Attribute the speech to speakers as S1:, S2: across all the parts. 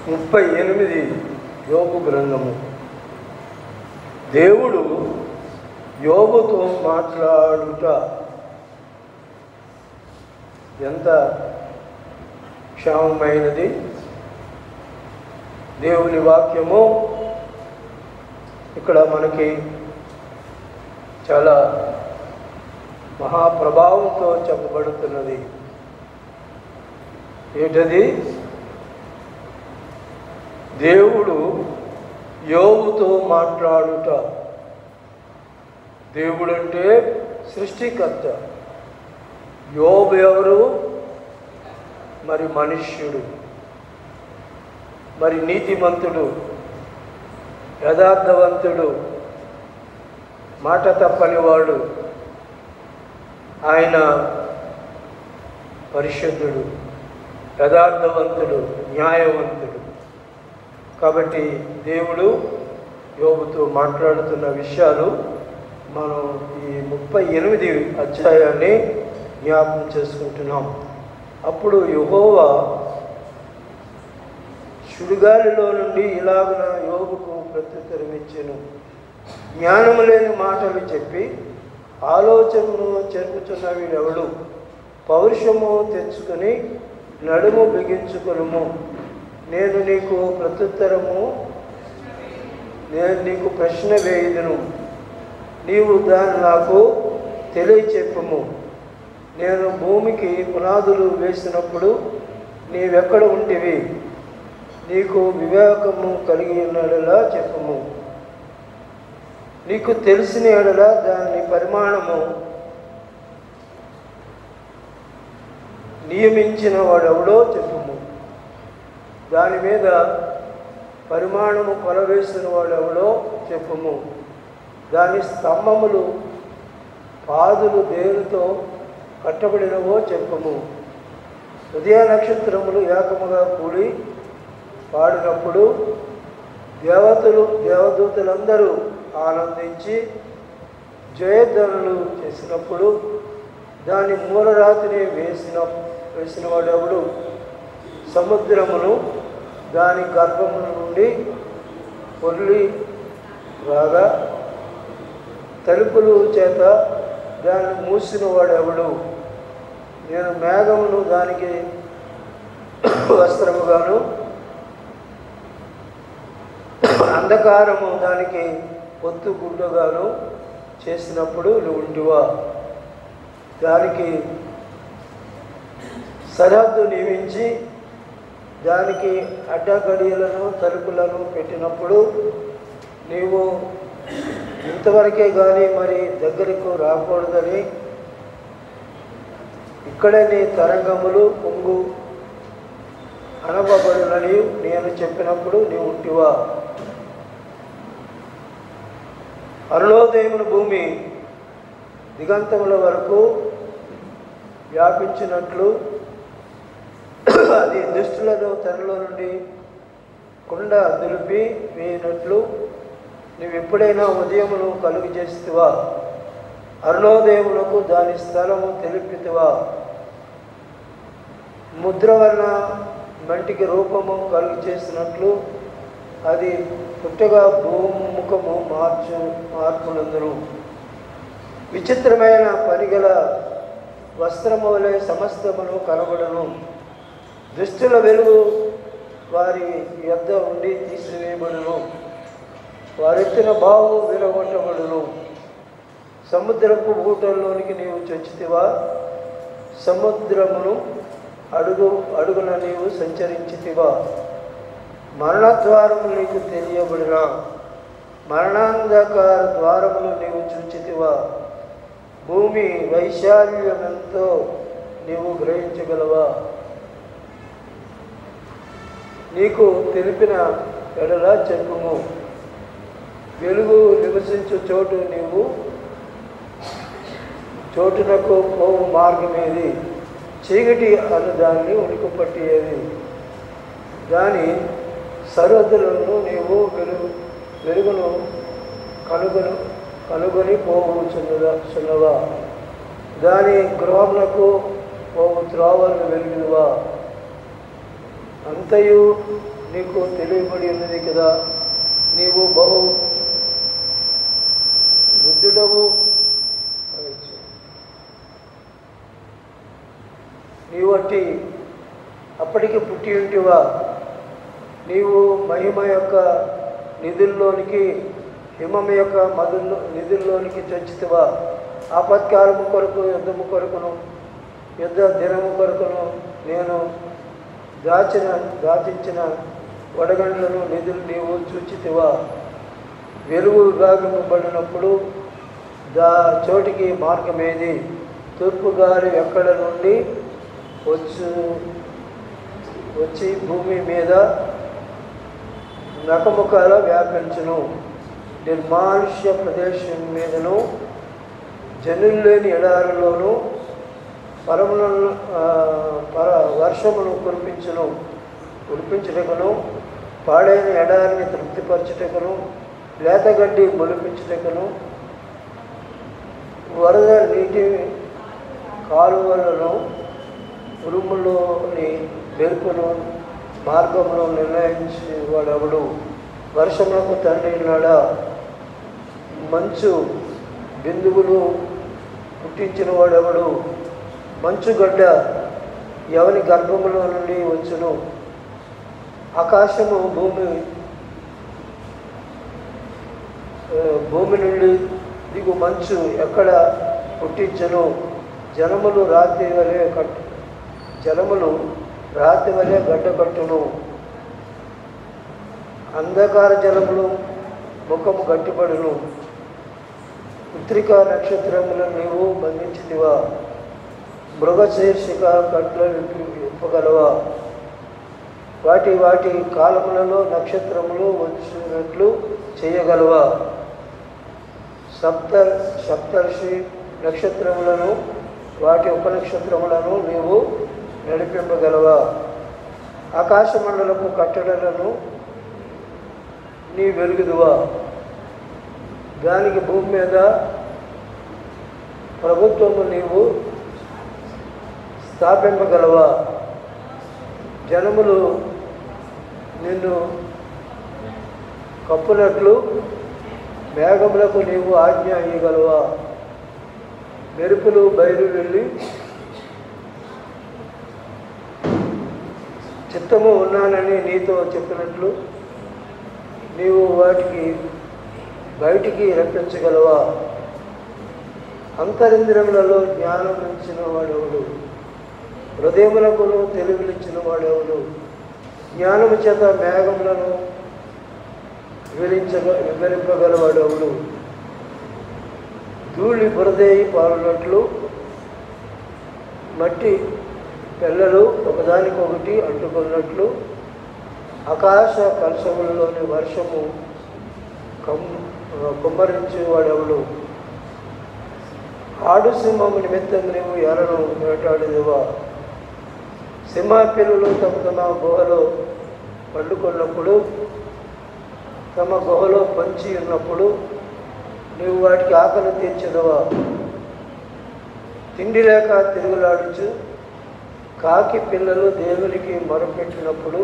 S1: ముప్పై ఎనిమిది యోగు గ్రంథము దేవుడు యోగుతో మాట్లాడుట ఎంత క్షేమమైనది దేవుని వాక్యము ఇక్కడ మనకి చాలా మహాప్రభావంతో చెప్పబడుతున్నది ఏంటది దేవుడు యోగుతో మాట్లాడుట దేవుడు అంటే సృష్టికర్త యోబు ఎవరు మరి మనుష్యుడు మరి నీతిమంతుడు యథార్థవంతుడు మాట తప్పనివాడు ఆయన పరిశుద్ధుడు యథార్థవంతుడు న్యాయవంతుడు కాబట్టి దేవుడు యోగుతో మాట్లాడుతున్న విషయాలు మనం ఈ ముప్పై ఎనిమిది అధ్యాయాన్ని జ్ఞాపకం చేసుకుంటున్నాం అప్పుడు యహోవా సుడిగాలిలో నుండి ఇలాగున యోగుకు ప్రత్యుత్తరం ఇచ్చెను జ్ఞానము లేని మాటలు చెప్పి ఆలోచనను చెరుపుచున్న వీడెవడు పౌరుషము తెచ్చుకొని నడుము బిగించుకొనుము నేను నీకు ప్రత్యుత్తరము నేను నీకు ప్రశ్న వేయుదును నీవు దాన్ని నాకు తెలియచెప్పుము నేను భూమికి పునాదులు వేసినప్పుడు నీవెక్కడ ఉంటివి నీకు వివేకము కలిగి ఉన్నడలా చెప్పుము నీకు తెలిసిన ఎడల దాని పరిమాణము నియమించిన వాడెవడో చెప్పుము దాని మీద పరిమాణము కొలవేసిన వాడెవడో చెప్పుము దాని స్తంభములు పాదులు దేనితో కట్టబడినవో చెప్పుము ఉదయ నక్షత్రములు ఏకముగా కూడి పాడినప్పుడు దేవతలు దేవదూతలందరూ ఆనందించి జయధ్వనులు చేసినప్పుడు దాని మూలరాతిని వేసిన వేసిన వాడెవడు సముద్రమును దాని గర్భముల నుండి పొర్లి రాగా తలుపులు చేత దాన్ని మూసిన వాడెవడు నేను మేఘమును దానికి వస్త్రముగాను అంధకారము దానికి పొత్తు గుడ్డగాను చేసినప్పుడు నువ్వు ఉంటివా దానికి సరిహద్దు నియమించి దానికి అడ్డగడియలను తలుపులను పెట్టినప్పుడు నీవు ఇంతవరకే కానీ మరి దగ్గరకు రాకూడదని ఇక్కడే నీ తరంగములు పొంగు అనబడునని నేను చెప్పినప్పుడు నీవు ఉంటివా అరుణోదయమున భూమి దిగంతముల వరకు వ్యాపించినట్లు అది దుష్టులను తనలో నుండి కుండ దులిపి వేయినట్లు నువ్వు ఎప్పుడైనా ఉదయమును కలుగు చేస్తువా అరుణోదయమునకు దాని స్థలము తెలిపితివా ముద్ర వలన మంటికి రూపము కలుగు చేసినట్లు అది పుట్టగా భూముఖము మార్చు మార్పునందును విచిత్రమైన పనిగల వస్త్రము వలె సమస్తమును కనబడును దుష్టుల వెలుగు వారి యొద్ద ఉండి తీసివేయబడును వారెత్తిన బావు విరగొట్టబడును సముద్రపు ఊటల్లోనికి నీవు చొచ్చితివా సముద్రమును అడుగు అడుగున నీవు సంచరించితివా మరణద్వారము నీకు తెలియబడిన మరణాంధకార ద్వారములు నీవు చూచితివా భూమి వైశాల్యమెంతో నీవు గ్రహించగలవా నీకు తెలిపిన ఎడల చెప్పుము వెలుగు నివసించు చోటు నీవు చోటునకు పోవు మార్గమేది చీకటి అను దాన్ని ఉనికి పట్టేది దాని సరిహద్దులను నీవు వెలుగు వెలుగును కనుగొను కనుగొని పోవచ్చున్నదా చున్నవా దాని గృహమునకు పోవు త్రోవలను వెలుగువా అంతయు నీకు తెలియబడి ఉన్నది కదా నీవు బహు బుద్ధుడవు అనొచ్చు. నీవు అట్టి అప్పటికి పుట్టి ఉంటివా నీవు మహిమ యొక్క నిధుల్లోనికి హిమం యొక్క మధుల్లో నిధుల్లోనికి చొచ్చితివా ఆపత్కాలము కొరకు యుద్ధము కొరకును యుద్ధ దినము కొరకును నేను దాచిన దాచించిన వడగండ్లను నిధులు నీవు చూచితివా వెలుగు విభాగింపబడినప్పుడు దా చోటికి మార్గమేది తూర్పు గాలి ఎక్కడ నుండి వచ్చు వచ్చి భూమి మీద నకముఖాల వ్యాపించును నిర్మానుష్య ప్రదేశం మీదను జనులు లేని ఎడారిలోను పరములను ఆ, పర వర్షమును కురిపించును కురిపించుటకును పాడైన ఎడారిని తృప్తిపరచుటకును లేతగడ్డి మొలిపించుటకును వరద నీటి కాలువలను ఉరుములోని మెరుపును మార్గమును నిర్ణయించేవాడెవడు వర్షములకు తండ్రి నాడా మంచు బిందువులు పుట్టించిన వాడెవడు మంచుగడ్డ ఎవని గర్భములో నుండి వచ్చును ఆకాశము భూమి ఆ, భూమి నుండి దిగు మంచు ఎక్కడ పుట్టించను జనములు రాత్రి వలె కట్టు జలములు రాత్రి వలె గడ్డ కట్టును అంధకార జలములు ముఖము గట్టిపడును పుత్రికా నక్షత్రములను నీవు బంధించితివా మృగశీర్షిక కట్ల ఇప్పగలవా వాటి వాటి కాలములలో నక్షత్రములు వచ్చినట్లు చేయగలవా సప్త సప్తర్షి నక్షత్రములను వాటి ఉపనక్షత్రములను నీవు నడిపింపగలవా ఆకాశమండలపు కట్టడలను నీ వెలుగుదువా దానికి భూమి మీద ప్రభుత్వము నీవు స్థాపింపగలవా జనములు నిన్ను కప్పునట్లు మేఘములకు నీవు ఆజ్ఞ ఇయ్యగలవా మెరుపులు బయలు వెళ్ళి చిత్తము ఉన్నానని నీతో చెప్పినట్లు నీవు వాటికి బయటికి రప్పించగలవా అంతరింద్రియములలో జ్ఞానం ఇచ్చిన వాడెవడు హృదయములకును తెలివినిచ్చిన వాడెవడు జ్ఞానము చేత మేఘములను వివరించగ వివరింపగలవాడెవడు ధూళి బురదేయి పారునట్లు మట్టి పిల్లలు ఒకదానికొకటి అంటుకున్నట్లు ఆకాశ కలశములలోని వర్షము కమ్ కుమ్మరించేవాడెవడు ఆడు సింహము నిమిత్తం నీవు ఎరను వేటాడిదివా సింహ పిల్లలు తమ తమ గుహలో పండుకున్నప్పుడు తమ గుహలో పంచి ఉన్నప్పుడు నీవు వాటికి ఆకలి తీర్చదవా తిండి లేక తిరుగులాడుచు కాకి పిల్లలు దేవునికి మొరపెట్టినప్పుడు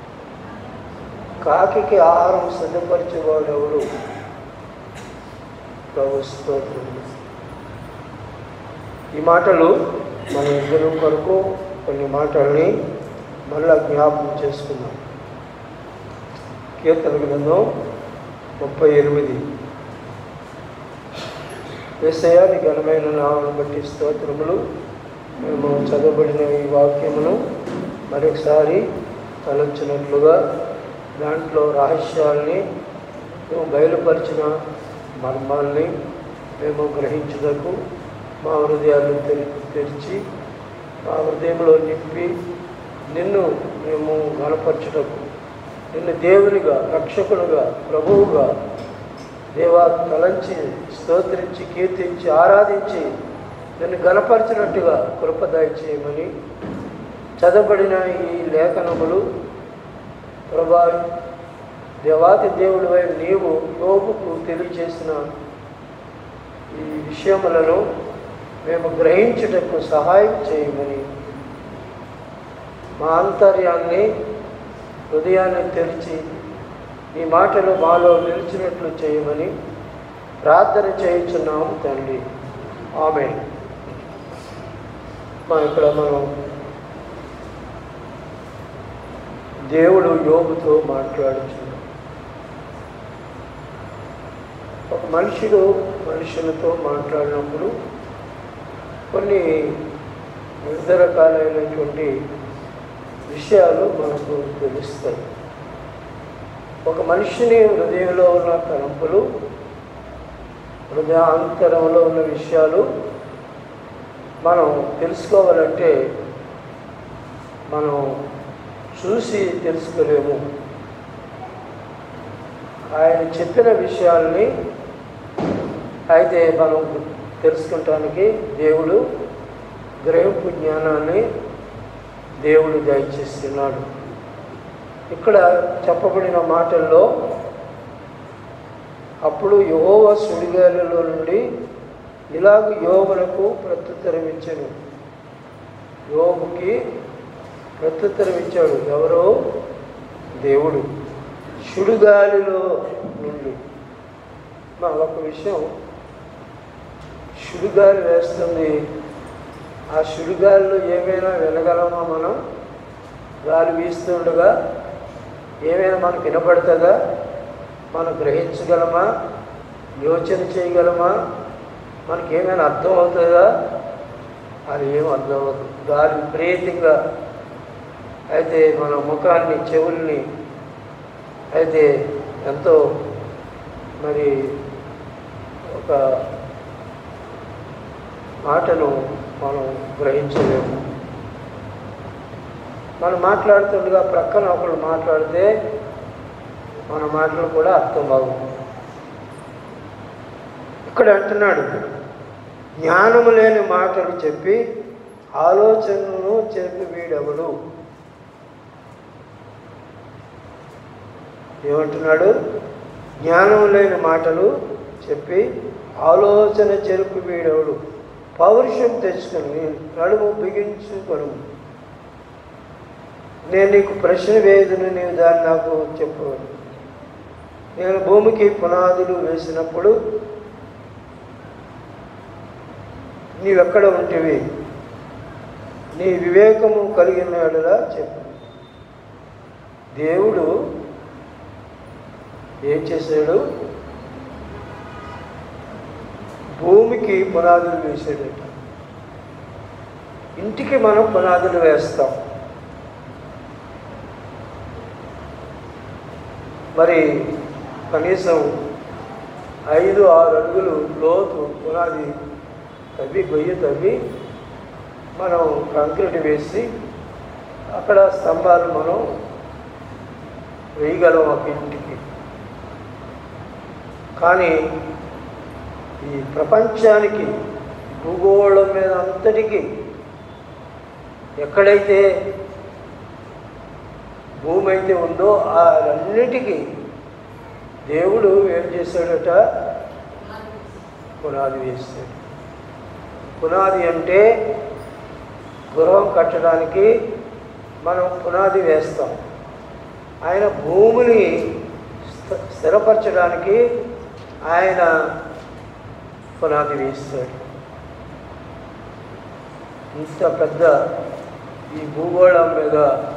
S1: కాకికి ఆహారం సిద్ధపరిచేవాడెవడు ప్రభు స్తోత్రం ఈ మాటలు మన ఇద్దరు కొరకు కొన్ని మాటల్ని మళ్ళా జ్ఞాపకం చేసుకుందాం కీర్తన గ్రంథం ముప్పై ఎనిమిది వేసయాని ఘనమైన నామను బట్టి స్తోత్రములు మేము చదవబడిన ఈ వాక్యమును మరొకసారి తలంచినట్లుగా దాంట్లో రహస్యాల్ని మేము బయలుపరిచిన మర్మాల్ని మేము గ్రహించుటకు మా హృదయాలు తెరి తెరిచి మా హృదయంలో నింపి నిన్ను మేము గణపరచుటకు నిన్ను దేవునిగా రక్షకునిగా ప్రభువుగా దేవా తలంచి స్తోత్రించి కీర్తించి ఆరాధించి నిన్ను గణపరిచినట్టుగా కృపదాయి చేయమని చదవబడిన ఈ లేఖనములు ప్రభా దేవాది దేవుడివై నీవు యోగుకు తెలియచేసిన ఈ విషయములను మేము గ్రహించుటకు సహాయం చేయమని మా ఆంతర్యాన్ని హృదయాన్ని తెరిచి ఈ మాటలు మాలో నిలిచినట్లు చేయమని ప్రార్థన చేయుచున్నాము తండ్రి ఆమె మా ఇక్కడ మనం దేవుడు యోగుతో మాట్లాడుచున్నాం ఒక మనుషుడు మనుషులతో మాట్లాడినప్పుడు కొన్ని వివిధ రకాలైనటువంటి విషయాలు మనకు తెలుస్తాయి ఒక మనిషిని హృదయంలో ఉన్న తలంపులు హృదయాంతరంలో ఉన్న విషయాలు మనం తెలుసుకోవాలంటే మనం చూసి తెలుసుకోలేము ఆయన చెప్పిన విషయాల్ని అయితే మనం తెలుసుకుంటానికి దేవుడు గ్రహింపు జ్ఞానాన్ని దేవుడు దయచేస్తున్నాడు ఇక్కడ చెప్పబడిన మాటల్లో అప్పుడు యహోవ సుడిగాలిలో నుండి ఇలాగ యోగులకు ప్రత్యుత్తరం ఇచ్చాను యోగుకి ప్రత్యుత్తరం ఇచ్చాడు ఎవరో దేవుడు సుడిగాలిలో నుండి మా ఒక విషయం సుడిగాలి వేస్తుంది ఆ సుడిగాలిలో ఏమైనా వినగలమా మనం గాలి వీస్తుండగా ఏమైనా మనకు వినపడుతుందా మనం గ్రహించగలమా యోచన చేయగలమా మనకి ఏమైనా అర్థం అవుతుందా అది ఏం అర్థం అవుతుంది గాలి విపరీతంగా అయితే మన ముఖాన్ని చెవుల్ని అయితే ఎంతో మరి ఒక మాటను మనం గ్రహించలేము మనం మాట్లాడుతుండగా ప్రక్కన ఒకరు మాట్లాడితే మన మాటలు కూడా అర్థం బాగుంది ఇక్కడ అంటున్నాడు జ్ఞానము లేని మాటలు చెప్పి ఆలోచనను చెప్పి వీడెవడు ఏమంటున్నాడు జ్ఞానం లేని మాటలు చెప్పి ఆలోచన చెరుపు వీడెవడు పౌరుషం తెచ్చుకొని నడుము బిగించుకొను నేను నీకు ప్రశ్న వేయదును నీవు దాన్ని నాకు చెప్పు నేను భూమికి పునాదులు వేసినప్పుడు నీవెక్కడ ఉంటివి నీ వివేకము కలిగిన ఎడలా చెప్పు దేవుడు ఏం చేశాడు భూమికి పునాదులు వేసాడట ఇంటికి మనం పునాదులు వేస్తాం మరి కనీసం ఐదు ఆరు అడుగులు లోతు పునాది తవ్వి గొయ్యి తవ్వి మనం కంక్రీట్ వేసి అక్కడ స్తంభాలు మనం వేయగలం ఒక ఇంటికి కానీ ఈ ప్రపంచానికి భూగోళం మీద అంతటికి ఎక్కడైతే భూమి అయితే ఉందో ఆ అన్నిటికీ దేవుడు ఏం చేశాడట పునాది వేస్తాడు పునాది అంటే గృహం కట్టడానికి మనం పునాది వేస్తాం ఆయన భూమిని స్థ- స్థిరపరచడానికి ఆయన పునాది వేస్తాడు ఇంత పెద్ద ఈ భూగోళం మీద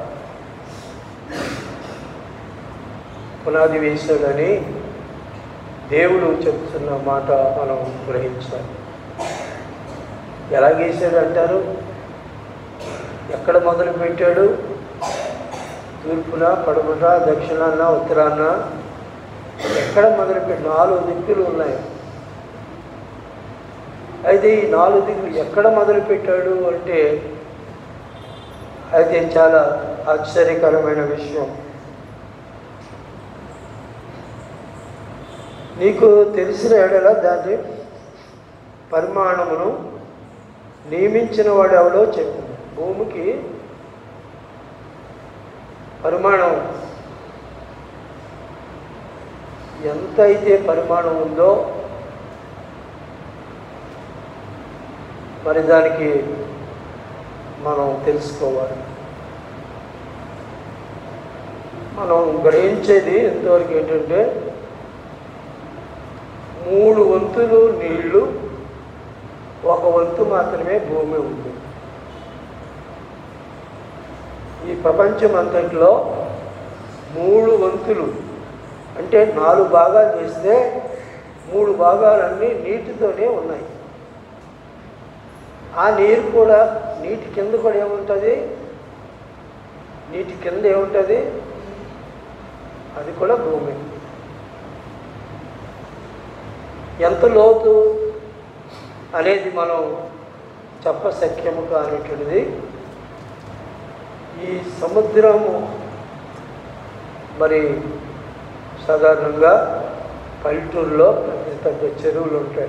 S1: పునాది వేశాడని దేవుడు చెప్తున్న మాట మనం గ్రహించాలి ఎలా గీశాడు అంటారు ఎక్కడ మొదలు పెట్టాడు తూర్పున పడమట దక్షిణాన ఉత్తరాన ఎక్కడ మొదలుపెట్టి నాలుగు దిక్కులు ఉన్నాయి అయితే ఈ నాలుగు దిక్కులు ఎక్కడ మొదలు పెట్టాడు అంటే అయితే చాలా ఆశ్చర్యకరమైన విషయం నీకు తెలిసిన ఎడల దాని పరిమాణమును నియమించిన వాడు ఎవడో చెప్పు భూమికి పరిమాణం ఎంత అయితే పరిమాణం ఉందో మరి దానికి మనం తెలుసుకోవాలి మనం గ్రహించేది ఎంతవరకు ఏంటంటే మూడు వంతులు నీళ్లు ఒక వంతు మాత్రమే భూమి ఉంది ఈ ప్రపంచం అంతట్లో మూడు వంతులు అంటే నాలుగు భాగాలు చేస్తే మూడు భాగాలన్నీ నీటితోనే ఉన్నాయి ఆ నీరు కూడా నీటి కింద కూడా ఏముంటుంది నీటి కింద ఏముంటుంది అది కూడా భూమి ఎంత లోతు అనేది మనం చెప్పశక్యము కానిటువంటిది ఈ సముద్రము మరి సాధారణంగా పల్లెటూరులో పెద్ద పెద్ద చెరువులు ఉంటాయి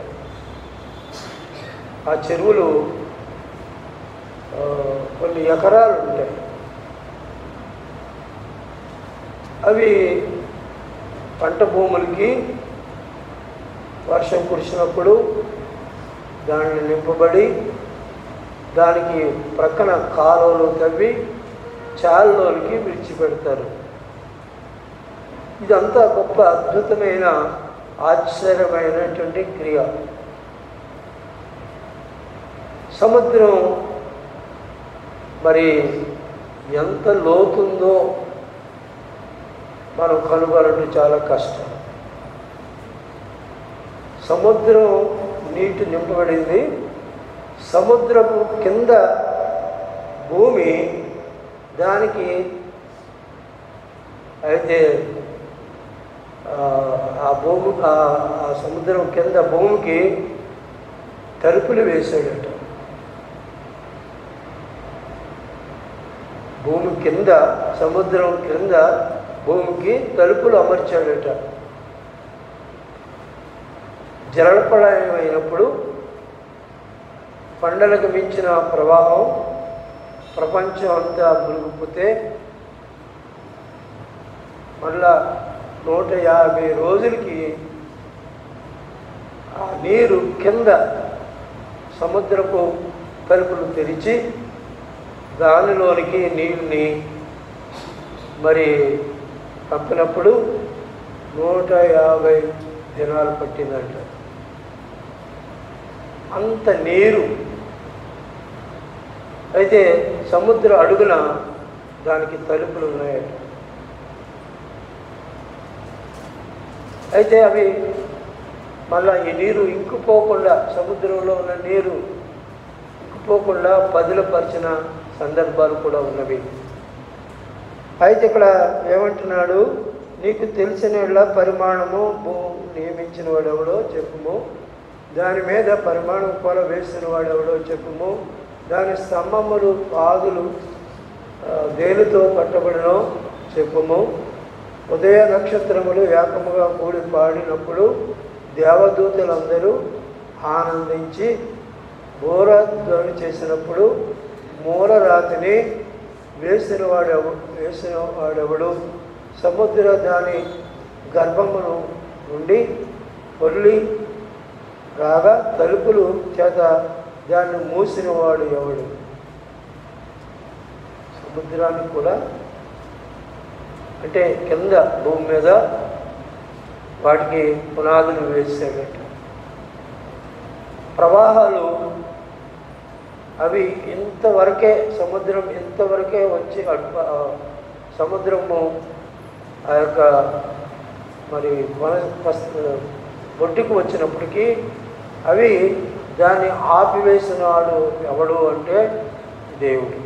S1: ఆ చెరువులు ఆ, కొన్ని ఎకరాలు ఉంటాయి అవి పంట భూములకి వర్షం కురిసినప్పుడు దానిని నింపబడి దానికి ప్రక్కన కాలువలు తవ్వి చాలలోనికి విడిచిపెడతారు ఇదంతా గొప్ప అద్భుతమైన ఆశ్చర్యమైనటువంటి క్రియ సముద్రం మరి ఎంత లోతుందో మనం కనుగొనడం చాలా కష్టం సముద్రం నీటి నింపబడింది సముద్రపు కింద భూమి దానికి అయితే ఆ, ఆ భూమి ఆ- ఆ సముద్రం కింద భూమికి తలుపులు వేశాడట భూమి కింద సముద్రం కింద భూమికి తలుపులు అమర్చాడట జలప్రళయం అయినప్పుడు పండలకు మించిన ప్రవాహం ప్రపంచం అంతా మునిగిపోతే మళ్ళా నూట యాభై రోజులకి ఆ నీరు కింద సముద్రపు తలుపులు తెరిచి దానిలోనికి నీళ్ళని మరి పంపినప్పుడు నూట యాభై దినాలు పట్టిందంట అంత నీరు అయితే సముద్ర అడుగున దానికి తలుపులు ఉన్నాయట అయితే అవి మళ్ళా ఈ నీరు ఇంకుపోకుండా సముద్రంలో ఉన్న నీరు ఇంకుపోకుండా పదిలపరిచిన సందర్భాలు కూడా ఉన్నవి అయితే ఇక్కడ ఏమంటున్నాడు నీకు తెలిసిన పరిమాణము భూ నియమించిన వాడెవడో చెప్పుము దాని మీద పరిమాణం కొల వేసిన వాడెవడో చెప్పుము దాని స్తంభములు పాదులు ఆ, దేనితో కట్టబడినో చెప్పుము ఉదయ నక్షత్రములు ఏకముగా కూడి పాడినప్పుడు దేవదూతలందరూ ఆనందించి బోర ధ్వని చేసినప్పుడు మూల రాతిని వేసిన వాడెవ వేసిన వాడెవడు సముద్ర దాని గర్భమును నుండి పొర్లి రాగా తలుపులు చేత దాన్ని మూసిన వాడు ఎవడు సముద్రానికి కూడా అంటే కింద భూమి మీద వాటికి పునాదులు వేసాడట ప్రవాహాలు అవి ఇంతవరకే సముద్రం ఇంతవరకే వచ్చి అడ్ప- ఆ, సముద్రము ఆ యొక్క మరి వన పస్- ఒడ్డుకు వచ్చినప్పటికీ అవి దాన్ని ఆపివేసిన వాడు ఎవడు అంటే దేవుడు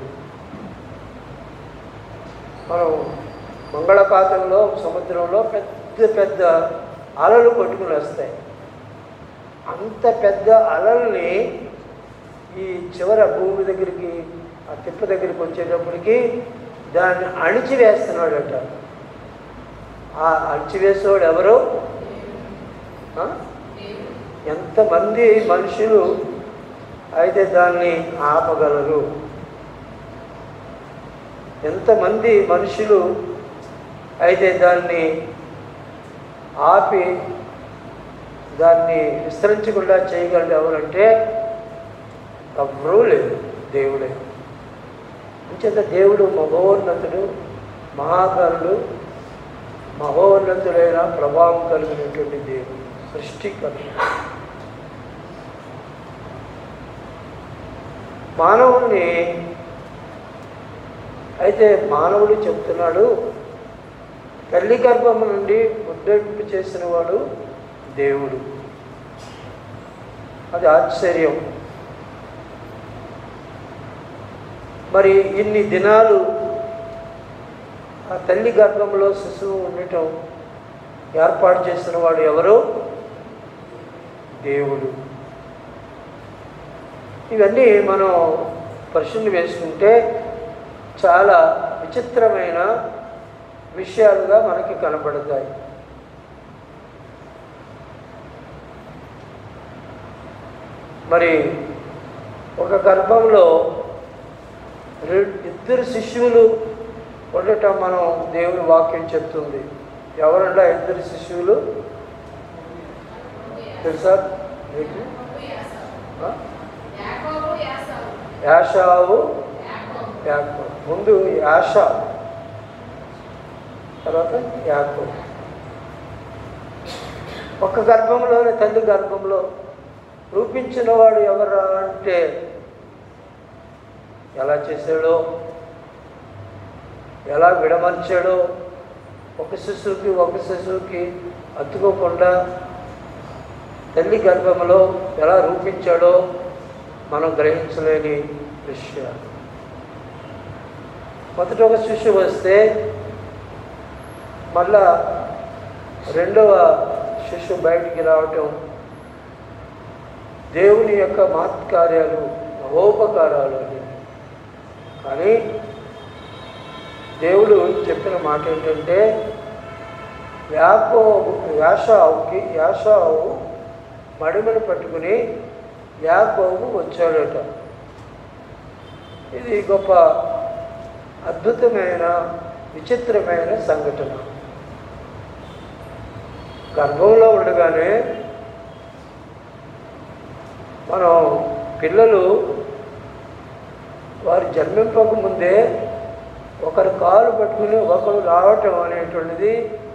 S1: మనం మంగళపాతంలో సముద్రంలో పెద్ద పెద్ద అలలు కొట్టుకుని వస్తాయి అంత పెద్ద అలల్ని ఈ చివర భూమి దగ్గరికి ఆ తిప్ప దగ్గరికి వచ్చేటప్పటికి దాన్ని అణిచివేస్తున్నాడట ఆ అణిచివేసేవాడు ఎవరు ఆ? ఎంతమంది మనుషులు అయితే దాన్ని ఆపగలరు ఎంతమంది మనుషులు అయితే దాన్ని ఆపి దాన్ని విస్తరించకుండా చేయగలడు ఎవరంటే ఎవ్వరూ లేదు దేవుడే అంచేత దేవుడు మహోన్నతుడు మహాకారుడు మహోన్నతుడైన ప్రభావం కలిగినటువంటి దేవుడు సృష్టికర్త మానవుణ్ణి అయితే మానవుడు చెప్తున్నాడు తల్లి గర్భము నుండి ముద్దడింపు చేసిన వాడు దేవుడు అది ఆశ్చర్యం మరి ఇన్ని దినాలు ఆ తల్లి గర్భంలో శిశువు ఉండటం ఏర్పాటు చేసిన వాడు ఎవరు దేవుడు ఇవన్నీ మనం ప్రశ్నలు వేసుకుంటే చాలా విచిత్రమైన విషయాలుగా మనకి కనబడతాయి మరి ఒక గర్భంలో రె- ఇద్దరు శిష్యులు ఉండటం మనం దేవుని వాక్యం చెప్తుంది ఎవరంటే ఆ ఇద్దరు శిష్యులు తెలుసా మీకు ఆ? యాషావు యాకో ముందు యాష తర్వాత యాకో ఒక గర్భంలోనే తల్లి గర్భంలో రూపించిన వాడు ఎవరా అంటే ఎలా చేశాడో ఎలా విడమర్చాడో ఒక శిశువుకి ఒక శిశువుకి అతుకోకుండా తల్లి గర్భంలో ఎలా రూపించాడో మనం గ్రహించలేని విషయాలు మొదట ఒక శిశువు వస్తే మళ్ళా రెండవ శిశువు బయటికి రావటం దేవుని యొక్క మహత్కార్యాలు మహోపకారాలు అని కానీ దేవుడు చెప్పిన మాట ఏంటంటే యాకో యాషావుకి యాషావు మడిమని పట్టుకుని యాకోబు వచ్చాడట ఇది గొప్ప అద్భుతమైన విచిత్రమైన సంఘటన గర్భంలో ఉండగానే మనం పిల్లలు వారు జన్మింపక ముందే ఒకరు కాలు పట్టుకుని ఒకరు రావటం అనేటువంటిది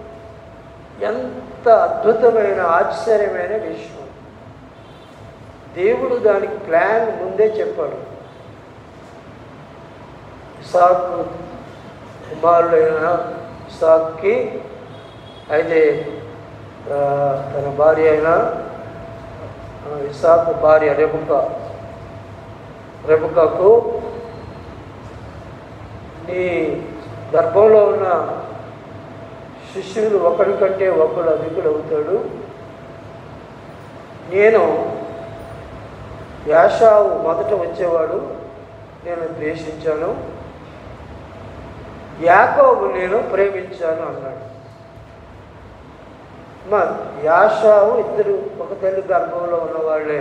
S1: ఎంత అద్భుతమైన ఆశ్చర్యమైన విషయం దేవుడు దానికి ప్లాన్ ముందే చెప్పాడు ఇసాకు కుమారుడైన ఇసాక్కి అయితే ఆ, తన భార్య అయిన ఆ, ఇసాకు భార్య రెబుక రెబుకకు నీ గర్భంలో ఉన్న శిష్యుడు ఒకడి కంటే ఒకడు అధికుడు అవుతాడు నేను యాషావు మొదట వచ్చేవాడు నేను ద్వేషించాను యాకోబు నేను ప్రేమించాను అన్నాడు మా యాషావు ఇద్దరు ఒక తల్లి గర్భంలో ఉన్నవాళ్ళే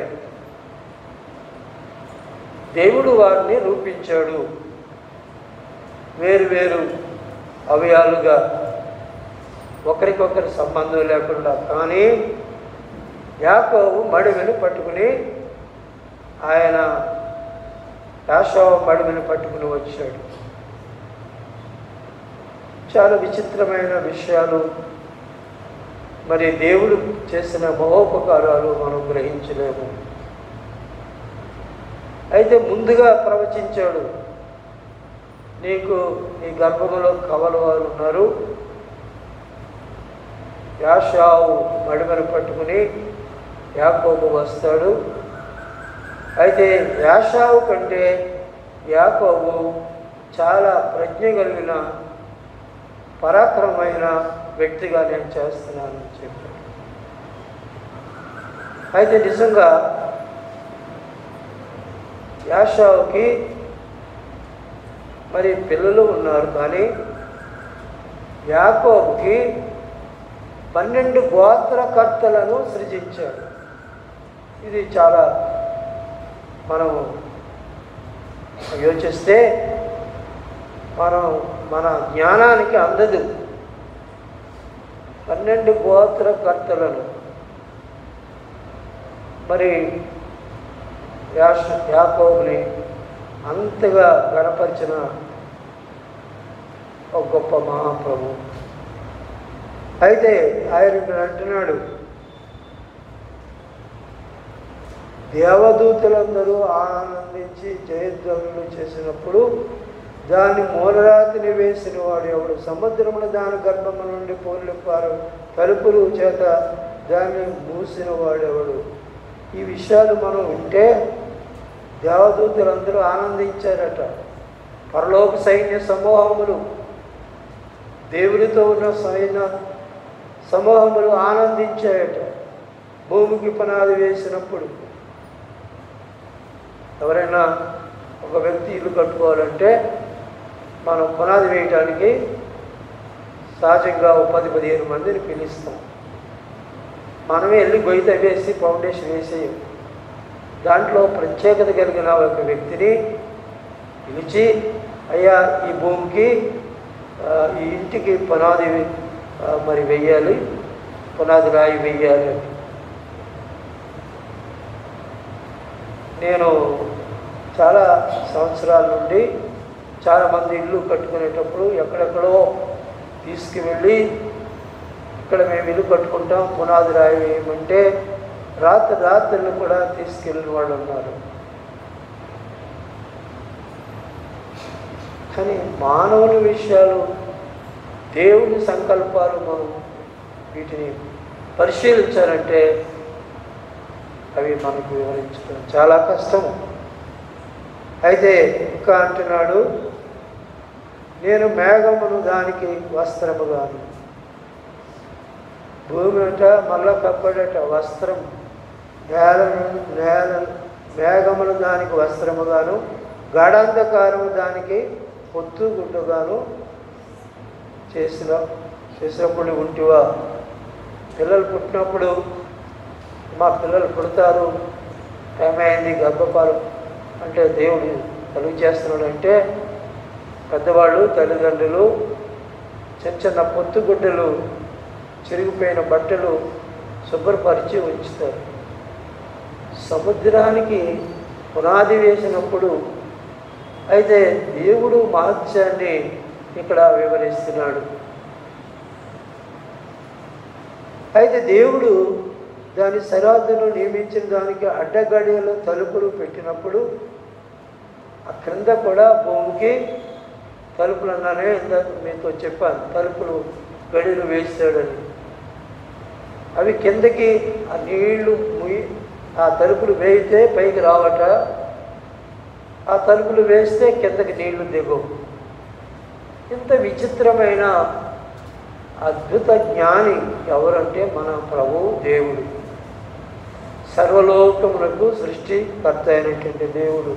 S1: దేవుడు వారిని రూపించాడు వేరు వేరు అవయాలుగా ఒకరికొకరి సంబంధం లేకుండా కానీ యాకోబు మడిమెను పట్టుకుని ఆయన యాషావు మడిమెను పట్టుకుని వచ్చాడు చాలా విచిత్రమైన విషయాలు మరి దేవుడు చేసిన మహోపకారాలు మనం గ్రహించలేము అయితే ముందుగా ప్రవచించాడు నీకు నీ గర్భంలో కవల వారు ఉన్నారు యాషావు మడిమను పట్టుకుని యాకోబు వస్తాడు అయితే యాషావు కంటే యాకోబు చాలా ప్రజ్ఞ కలిగిన పరాక్రమమైన వ్యక్తిగా నేను చేస్తున్నానని చెప్పాడు అయితే నిజంగా యాషావుకి మరి పిల్లలు ఉన్నారు కానీ యాకోబుకి పన్నెండు గోత్రకర్తలను సృజించాడు ఇది చాలా మనం యోచిస్తే మనం మన జ్ఞానానికి అందదు పన్నెండు గోత్రకర్తలను మరి యాష యాకోబుని అంతగా గణపరిచిన ఒక గొప్ప మహాప్రభు అయితే ఆయన ఇక్కడ అంటున్నాడు దేవదూతలందరూ ఆనందించి జయధ్వనులు చేసినప్పుడు దాన్ని మూలరాతిని వేసిన వాడు ఎవడు సముద్రమును దాని గర్భము నుండి పోలిపారు తలుపులు చేత దాన్ని మూసిన వాడెవడు ఈ విషయాలు మనం వింటే దేవదూతలందరూ ఆనందించారట పరలోక సైన్య సమూహములు దేవునితో ఉన్న సైన్య సమూహములు ఆనందించాయట భూమికి పునాది వేసినప్పుడు ఎవరైనా ఒక వ్యక్తి ఇల్లు కట్టుకోవాలంటే మనం పునాది వేయటానికి సహజంగా ఒక పది పదిహేను మందిని పిలుస్తాం మనమే వెళ్ళి గొయ్యి తవ్వేసి ఫౌండేషన్ వేసి దాంట్లో ప్రత్యేకత కలిగిన ఒక వ్యక్తిని పిలిచి అయ్యా ఈ భూమికి ఆ, ఈ ఇంటికి పునాది ఆ, మరి వెయ్యాలి పునాది రాయి వెయ్యాలి అని నేను చాలా సంవత్సరాల నుండి చాలామంది ఇల్లు కట్టుకునేటప్పుడు ఎక్కడెక్కడో తీసుకువెళ్ళి ఇక్కడ మేము ఇల్లు కట్టుకుంటాం పునాది రాయి వేయమంటే రాత్రి రాత్రులు కూడా తీసుకెళ్ళిన వాళ్ళు ఉన్నారు కానీ మానవుని విషయాలు దేవుని సంకల్పాలు మనం వీటిని పరిశీలించాలంటే అవి మనకు వివరించడం చాలా కష్టం అయితే ఇంకా అంటున్నాడు నేను మేఘమును దానికి వస్త్రముగాను భూమి అంట మళ్ళా కప్పడట వస్త్రం నేల నేల మేఘములు దానికి వస్త్రముగాను గాఢాంధకారము దానికి పొత్తుగుడ్డుగాను చేసిన చేసినప్పుడు ఉంటివా పిల్లలు పుట్టినప్పుడు మా పిల్లలు పుడతారు టైం అయింది గర్భపాలు అంటే దేవుడు కలుగు చేస్తున్నాడు అంటే పెద్దవాళ్ళు తల్లిదండ్రులు చిన్న చిన్న పొత్తుగుడ్డలు చిరిగిపోయిన బట్టలు శుభ్రపరిచి ఉంచుతారు సముద్రానికి పునాది వేసినప్పుడు అయితే దేవుడు మహత్యాన్ని ఇక్కడ వివరిస్తున్నాడు అయితే దేవుడు దాని సరాదును నియమించిన దానికి అడ్డగడియలు తలుపులు పెట్టినప్పుడు ఆ క్రింద కూడా భూమికి తలుపులు అన్నానే ఇందాక మీతో చెప్పాను తలుపులు గడియలు వేస్తాడని అవి కిందకి ఆ నీళ్లు ముయి ఆ తలుపులు వేయితే పైకి రావట ఆ తలుపులు వేస్తే కిందకి నీళ్లు దిగవు ఇంత విచిత్రమైన అద్భుత జ్ఞాని ఎవరంటే మన ప్రభువు దేవుడు సర్వలోకములకు సృష్టికర్త అయినటువంటి దేవుడు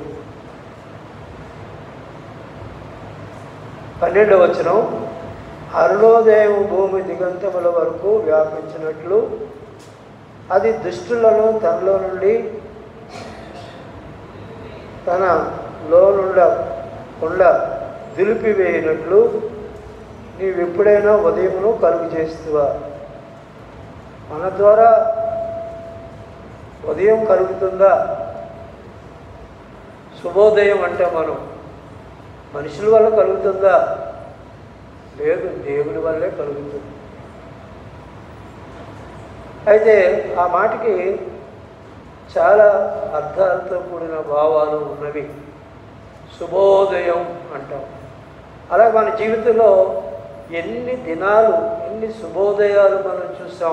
S1: పన్నెండవ వచనం అరుణోదయం భూమి దిగంతముల వరకు వ్యాపించినట్లు అది దుష్టులను తనలో నుండి తన లోనుండ కుండ దులిపివేయినట్లు నీవు ఎప్పుడైనా ఉదయమును కలుగు చేస్తువా మన ద్వారా ఉదయం కలుగుతుందా శుభోదయం అంటే మనం మనుషుల వల్ల కలుగుతుందా లేదు దేవుని వల్లే కలుగుతుంది అయితే ఆ మాటకి చాలా అర్థాలతో కూడిన భావాలు ఉన్నవి శుభోదయం అంటాం అలా మన జీవితంలో ఎన్ని దినాలు ఎన్ని శుభోదయాలు మనం చూసాం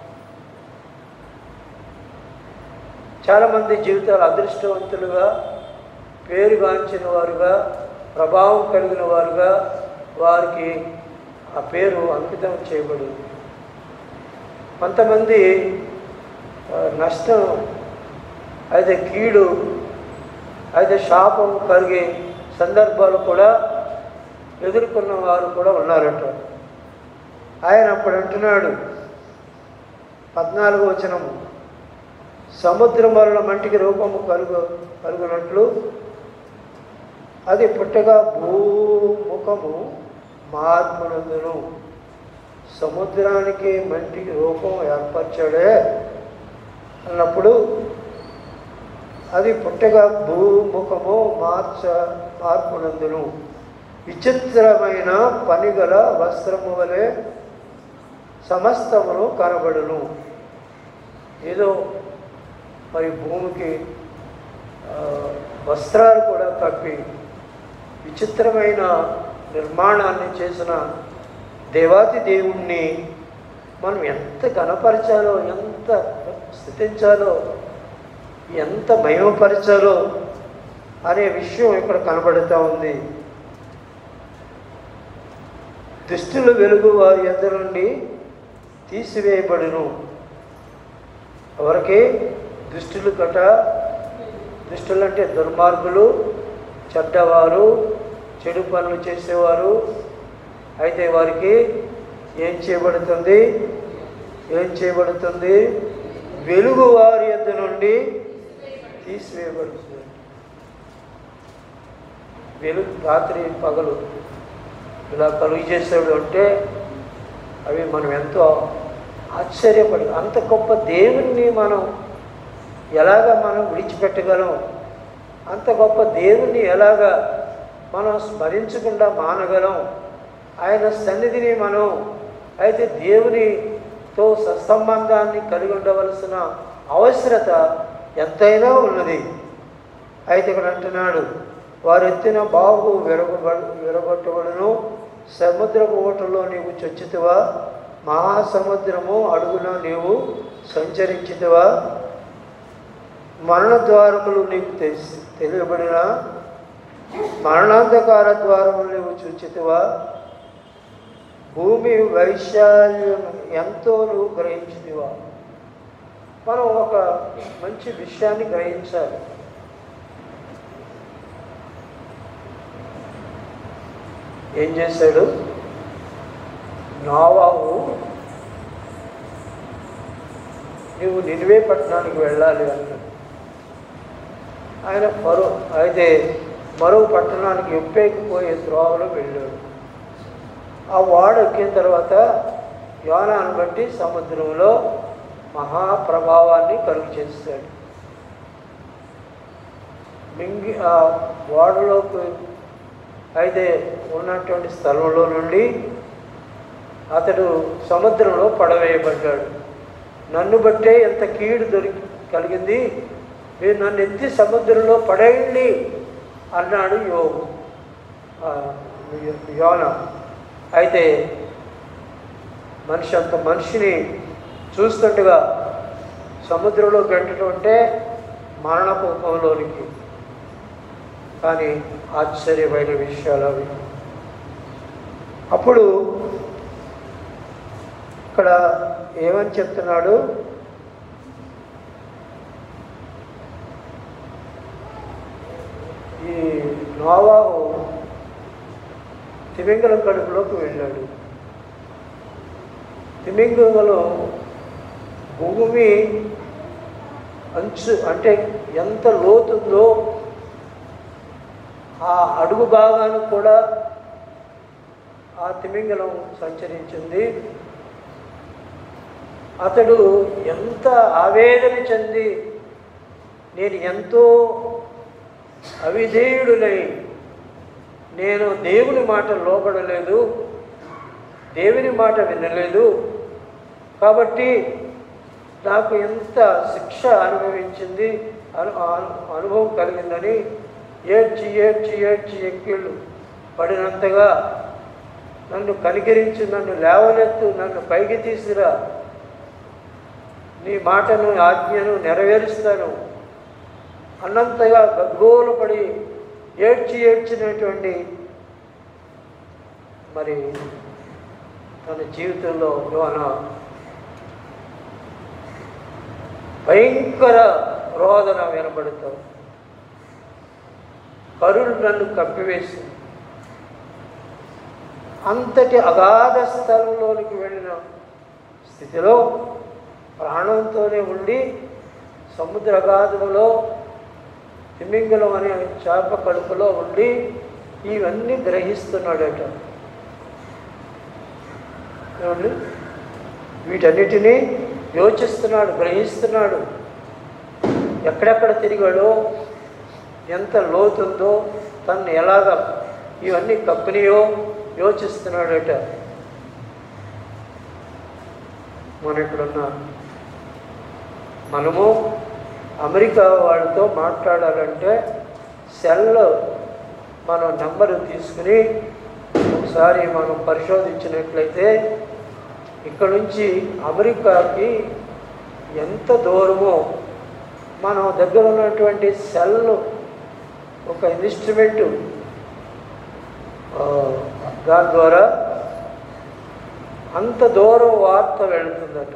S1: చాలామంది జీవితాలు అదృష్టవంతులుగా పేరుగాంచిన వారుగా ప్రభావం కలిగిన వారుగా వారికి ఆ పేరు అంకితం చేయబడింది కొంతమంది ఆ, నష్టం అయితే కీడు అయితే శాపం కలిగే సందర్భాలు కూడా ఎదుర్కొన్న వారు కూడా ఉన్నారట ఆయన అప్పుడు అంటున్నాడు పద్నాలుగు వచనము సముద్రం వలన మంటికి రూపము కలుగు కలుగునట్లు అది పుట్టగా భూముఖము మహాత్మునందును సముద్రానికి మంటికి రూపం ఏర్పరచాడే అన్నప్పుడు అది పుట్టగా భూముఖము మార్చ మార్పునందును విచిత్రమైన పనిగల వస్త్రము వలె సమస్తమును కనబడును ఏదో మరి భూమికి ఆ, వస్త్రాలు కూడా కప్పి విచిత్రమైన నిర్మాణాన్ని చేసిన దేవాతి దేవుణ్ణి మనం ఎంత గణపరచాలో ఎంత స్థుతించాలో ఎంత మహిమపరచాలో అనే విషయం ఇక్కడ కనబడుతూ ఉంది దుష్టుల వెలుగు వారి యొద్ద నుండి తీసివేయబడును ఎవరికి దుష్టులు కట దుష్టులు అంటే దుర్మార్గులు చెడ్డవారు చెడు పనులు చేసేవారు అయితే వారికి ఏం చేయబడుతుంది ఏం చేయబడుతుంది వెలుగు వారి యొద్ద నుండి తీసివేయబడుతుంది వెలుగు రాత్రి పగలు ఇలా కలుగు చేసేవాడు అంటే అవి మనం ఎంతో ఆశ్చర్యపడి అంత గొప్ప దేవుణ్ణి మనం ఎలాగ మనం విడిచిపెట్టగలం అంత గొప్ప దేవుణ్ణి ఎలాగ మనం స్మరించకుండా మానగలం ఆయన సన్నిధిని మనం అయితే దేవునితో సత్సంబంధాన్ని కలిగి ఉండవలసిన అవసరత ఎంతైనా ఉన్నది అయితే ఇక్కడ అంటున్నాడు వారు ఎత్తిన బాగు విరగబ విరగొట్టబడును సముద్రపు ఓటలో నీవు చొచ్చితివా మహాసముద్రము అడుగున నీవు సంచరించితివా మరణ ద్వారములు నీకు తెలిసి తెలియబడిన మరణాంధకార ద్వారములు నీవు చూచితివా భూమి వైశాల్యం ఎంతో నువ్వు గ్రహించితివా మనం ఒక మంచి విషయాన్ని గ్రహించాలి ఏం చేశాడు నావావు నువ్వు నినివే పట్టణానికి వెళ్ళాలి అన్నాడు ఆయన మరో అయితే మరో పట్టణానికి ఎప్పేకిపోయే త్రోవలో వెళ్ళాడు ఆ వాడు ఎక్కిన తర్వాత యోనాను బట్టి సముద్రంలో మహాప్రభావాన్ని కలుగు చేస్తాడు మింగి ఆ ఓడలోకి అయితే ఉన్నటువంటి స్థలంలో నుండి అతడు సముద్రంలో పడవేయబడ్డాడు నన్ను బట్టే ఎంత కీడు దొరికి కలిగింది మీరు నన్ను ఎత్తి సముద్రంలో పడేయండి అన్నాడు యోగు ఆ, యోన అయితే మనిషి అంత మనిషిని చూస్తుండగా సముద్రంలో గంటడం అంటే మరణకూపంలోనికి కానీ ఆశ్చర్యమైన విషయాలు అవి అప్పుడు ఇక్కడ ఏమని చెప్తున్నాడు ఈ నోవాహు తిమింగలం కడుపులోకి వెళ్ళాడు తిమింగలం భూమి అంచు అంటే ఎంత లోతుందో ఆ అడుగు భాగానికి కూడా ఆ తిమింగలం సంచరించింది అతడు ఎంత ఆవేదన చెంది నేను ఎంతో అవిధేయుడునై నేను దేవుని మాట లోబడలేదు దేవుని మాట వినలేదు కాబట్టి నాకు ఎంత శిక్ష అనుభవించింది అను అను- అనుభవం కలిగిందని ఏడ్చి ఏడ్చి ఏడ్చి ఎక్కిళ్ళు పడినంతగా నన్ను కనికరించి నన్ను లేవనెత్తు నన్ను పైకి తీసుకురా నీ మాటను ఆజ్ఞను నెరవేరుస్తాను అన్నంతగా గగ్గోలు పడి ఏడ్చి ఏడ్చినటువంటి మరి తన జీవితంలో యోన భయంకర రోదన వినబడుతాం కరుడు నన్ను కప్పివేసింది అంతటి అగాధ స్థలంలోనికి వెళ్ళిన స్థితిలో ప్రాణంతోనే ఉండి సముద్ర అగాధములో తిమింగలం అనే చేప కడుపులో ఉండి ఇవన్నీ గ్రహిస్తున్నాడట ఏమండి? వీటన్నిటినీ యోచిస్తున్నాడు గ్రహిస్తున్నాడు ఎక్కడెక్కడ తిరిగాడో ఎంత లోతుందో తను ఎలాగ ఇవన్నీ కప్పినాయో యోచిస్తున్నాడట మనం ఇక్కడున్న మనము అమెరికా వాళ్ళతో మాట్లాడాలంటే సెల్ మనం నెంబరు తీసుకుని ఒకసారి మనం పరిశోధించినట్లయితే ఇక్కడ నుంచి అమెరికాకి ఎంత దూరమో మనం దగ్గర ఉన్నటువంటి సెల్ ఒక ఇన్స్ట్రుమెంటు ఆ, దాని ద్వారా అంత దూరం వార్త వెళుతుందట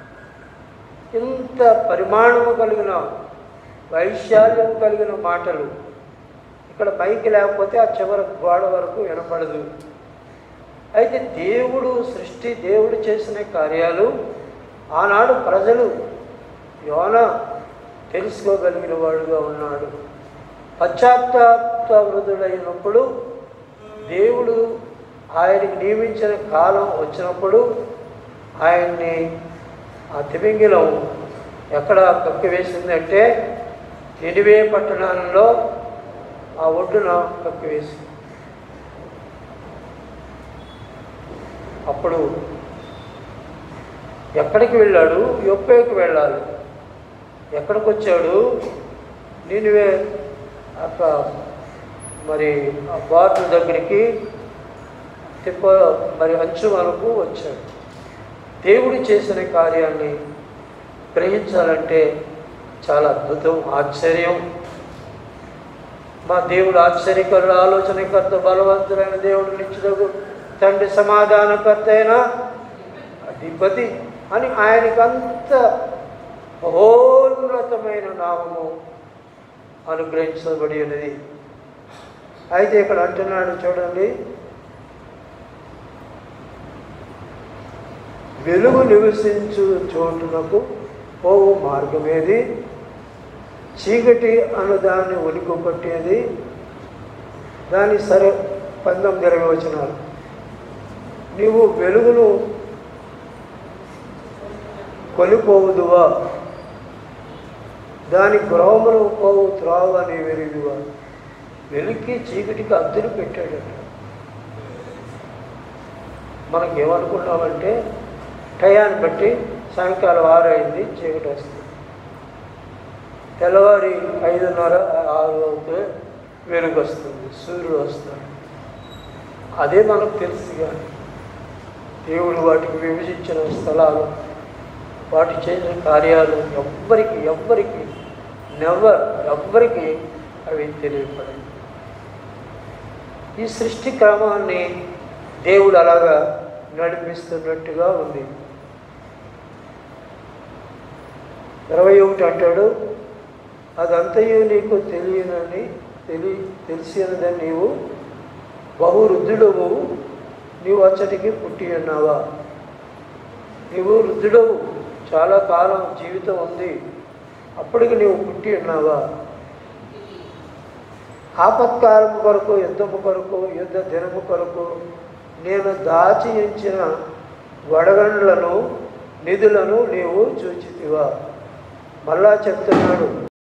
S1: ఇంత పరిమాణము కలిగిన వైశాల్యం కలిగిన మాటలు ఇక్కడ మైక్ లేకపోతే ఆ చివరి గోడ వరకు వినపడదు అయితే దేవుడు సృష్టి దేవుడు చేసిన కార్యాలు ఆనాడు ప్రజలు యోన తెలుసుకోగలిగిన వాడుగా ఉన్నాడు పశ్చాత్తాప వృద్ధుడైనప్పుడు దేవుడు ఆయనకి నియమించిన కాలం వచ్చినప్పుడు ఆయన్ని ఆ తిమింగిలం ఎక్కడ కక్కివేసిందంటే ఎనివే పట్టణాలలో ఆ ఒడ్డున కక్కివేసింది అప్పుడు ఎక్కడికి వెళ్ళాడు యొప్పేకి వెళ్ళాలి ఎక్కడికి వచ్చాడు నేనువే అక్క మరి ఆ బార్డర్ దగ్గరికి తిప్ప మరి అంచు వరకు వచ్చాడు దేవుడు చేసిన కార్యాన్ని గ్రహించాలంటే చాలా అద్భుతం ఆశ్చర్యం మా దేవుడు ఆశ్చర్యకరుడు ఆలోచనకర్త బలవంతుడైన దేవుడు నిత్యుడకు తండ్రి సమాధానకర్త అయిన అధిపతి అని ఆయనకి అంత మహోన్నతమైన నామము అనుగ్రహించబడి ఉన్నది అయితే ఇక్కడ అంటున్నాడు చూడండి వెలుగు నివసించు చోటునకు పోవు మార్గమేది చీకటి అను దాన్ని ఉనికి పట్టేది దాని సరే పంతొమ్మిది ఇరవై వచనాలు నీవు వెలుగును కొనిపోవుదువా దాని గృహమును పోవు త్రావ నీ వెలుగువా వెలుగుకి చీకటికి అద్దులు పెట్టాడట మనకి ఏమనుకున్నామంటే టయాన్ని బట్టి సాయంకాలం ఆరు అయింది చీకటి వస్తుంది తెల్లవారి ఐదున్నర ఆరు అవుతే వెలుగు వస్తుంది సూర్యుడు వస్తాడు అదే మనకు తెలుసు కానీ దేవుడు వాటికి విభజించిన స్థలాలు వాటి చేసిన కార్యాలు ఎవ్వరికి ఎవ్వరికి నెవర్ ఎవ్వరికి అవి తెలియపడాయి ఈ సృష్టి క్రమాన్ని దేవుడు అలాగా నడిపిస్తున్నట్టుగా ఉంది ఇరవై ఒకటి అంటాడు అదంతయు నీకు తెలియనని తెలి తెలిసినదని నీవు బహువృద్ధుడవు నీవు అచ్చటికి పుట్టి ఉన్నావా నీవు వృద్ధుడవు చాలా కాలం జీవితం ఉంది అప్పటికి నీవు పుట్టి ఉన్నావా ఆపత్కాలం కొరకు యుద్ధము కొరకు యుద్ధ దినము కొరకు నేను దాచి ఉంచిన వడగండ్లను నిధులను నీవు చూచితివా మళ్ళా చెప్తున్నాడు